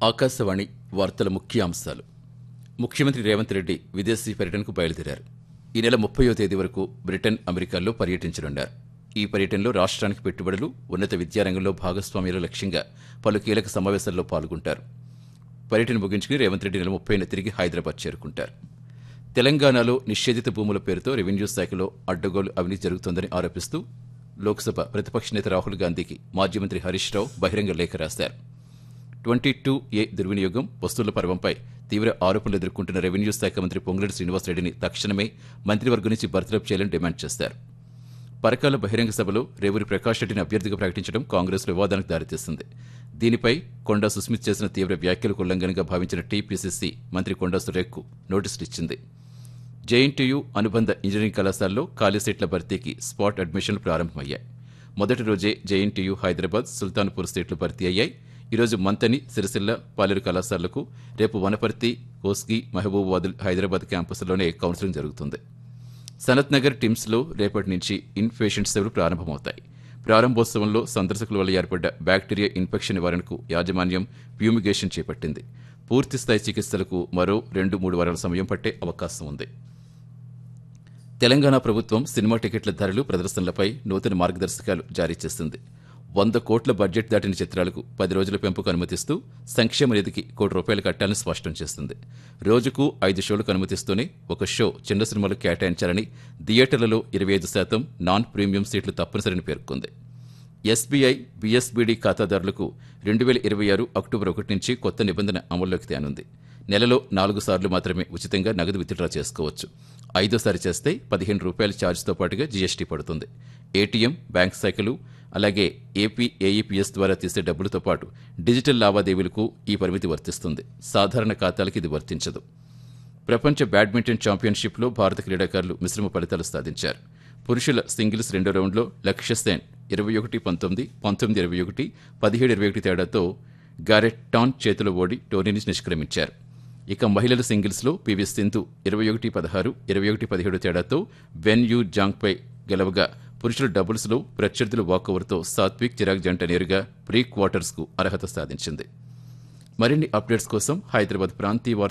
ఆకాశవాణి వార్తల ముఖ్యాంశాలు ముఖ్యమంత్రి రేవంత్ రెడ్డి విదేశీ పర్యటనకు బయలుదేరారు ఈ నెల ముప్పయో తేదీ వరకు బ్రిటన్ అమెరికాల్లో పర్యటించనున్నారు ఈ పర్యటనలో రాష్ట్రానికి పెట్టుబడులు ఉన్నత విద్యారంగంలో భాగస్వామ్యాల లక్ష్యంగా పలు కీలక సమావేశాల్లో పాల్గొంటారు పర్యటన ముగించుకుని రేవంత్ రెడ్డి నెల ముప్పైన తిరిగి హైదరాబాద్ చేరుకుంటారు తెలంగాణలో నిషేధిత భూముల పేరుతో రెవెన్యూ శాఖలో అడ్డగోలు అవినీతి జరుగుతోందని ఆరోపిస్తూ లోక్సభ ప్రతిపక్ష నేత రాహుల్ గాంధీకి మాజీ మంత్రి హరీష్ రావు బహిరంగ లేఖ రాశారు ట్వంటీ టూ ఏ దుర్వినియోగం వస్తువుల పర్వంపై తీవ్ర ఆరోపణలు ఎదుర్కొంటున్న రెవెన్యూ శాఖ మంత్రి పొంగులేటి శ్రీనివాసరెడ్డిని తక్షణమే మంత్రివర్గం నుంచి బర్తరఫ్ చేయాలని డిమాండ్ చేశారు పరకాల బహిరంగ సభలో రేవూరి ప్రకాష్ రెడ్డిని అభ్యర్థిగా ప్రకటించడం కాంగ్రెస్ వివాదానికి దారితీస్తుంది దీనిపై కొండా సుస్మిత్ చేసిన తీవ్ర వ్యాఖ్యలకు ఉల్లంఘనగా భావించిన టీపీసీసీ మంత్రి కొండా సురేఖ్కు నోటీసులు ఇచ్చింది జేఎన్టీయూ అనుబంధ ఇంజనీరింగ్ కళాశాలలో ఖాళీ సీట్ల భర్తీకి స్పాట్ అడ్మిషన్లు ప్రారంభమయ్యాయి మొదటి రోజే జేఎన్టీయూ హైదరాబాద్ సుల్తాన్పూర్ సీట్లు భర్తీ అయ్యాయి ఈరోజు మంతని సిరిసిల్ల పాలేరు కళాశాలలకు రేపు వనపర్తి కోస్గి మహబూబాబాద్ హైదరాబాద్ క్యాంపస్లోనే కౌన్సిలింగ్ జరుగుతుంది సనత్ నగర్ టిమ్స్లో రేపటి నుంచి ఇన్ పేషెంట్ సేవలు ప్రారంభమవుతాయి ప్రారంభోత్సవంలో సందర్శకుల వల్ల ఏర్పడ్డ బ్యాక్టీరియా ఇన్ఫెక్షన్ నివారణకు యాజమాన్యం ఫ్యూమిగేషన్ చేపట్టింది పూర్తిస్థాయి చికిత్సలకు మరో రెండు మూడు వారాల సమయం పట్టే అవకాశం ఉంది తెలంగాణ ప్రభుత్వం సినిమా టికెట్ల ధరలు ప్రదర్శనలపై నూతన మార్గదర్శకాలు జారీ చేసింది వంద కోట్ల బడ్జెట్ దాటిన చిత్రాలకు పది రోజుల పెంపుకు అనుమతిస్తూ సంక్షేమ నిధికి కోటి రూపాయలు కట్టాలని స్పష్టం చేస్తుంది రోజుకు ఐదు షోలకు అనుమతిస్తూనే ఒక షో చిన్న సినిమాలు కేటాయించాలని థియేటర్లలో ఇరవై ఐదు శాతం నాన్ ప్రీమియం సీట్లు తప్పనిసరిని పేర్కొంది ఎస్బీఐ బీఎస్బీడీ ఖాతాదారులకు రెండు వేల ఇరవై ఆరు అక్టోబర్ ఒకటి నుంచి కొత్త నిబంధన అమల్లోకి తేనుంది నెలలో నాలుగు సార్లు మాత్రమే ఉచితంగా నగదు విత్డ్రా చేసుకోవచ్చు ఐదోసారి చేస్తే పదిహేను రూపాయల ఛార్జ్తో పాటుగా జీఎస్టీ పడుతుంది ఏటీఎం బ్యాంక్ శాఖలు అలాగే ఏపీ ఏఈపీఎస్ ద్వారా తీసే డబ్బులతో పాటు డిజిటల్ లావాదేవీలకు ఈ పరిమితి వర్తిస్తుంది సాధారణ ఖాతాలకు ఇది వర్తించదు ప్రపంచ బ్యాడ్మింటన్ ఛాంపియన్షిప్లో భారత క్రీడాకారులు మిశ్రమ ఫలితాలు సాధించారు పురుషుల సింగిల్స్ రెండో రౌండ్లో లక్ష్య సేన్ ఇరవై ఒకటి పంతొమ్మిది పంతొమ్మిది ఇరవై ఒకటి పదిహేడు ఇరవై ఒకటి తేడాతో గారెట్ టాన్ చేతిలో ఓడి టోర్నీ నుంచి నిష్క్రమించారు ఇక మహిళల సింగిల్స్లో పివి సింధు ఇరవై ఒకటి పదహారు ఇరవై ఒకటి పదిహేడు తేడాతో వెన్ యూ జాంగ్పై గెలవగా పురుషుల డబుల్స్లో ప్రత్యర్థుల వాకోవర్తో సాత్విక్ చిరాగ్ జంట నేరుగా ప్రీ క్వార్టర్స్కు అర్హత సాధించింది మరిన్ని అప్డేట్స్ కోసం హైదరాబాద్ ప్రాంతీయ వార్తా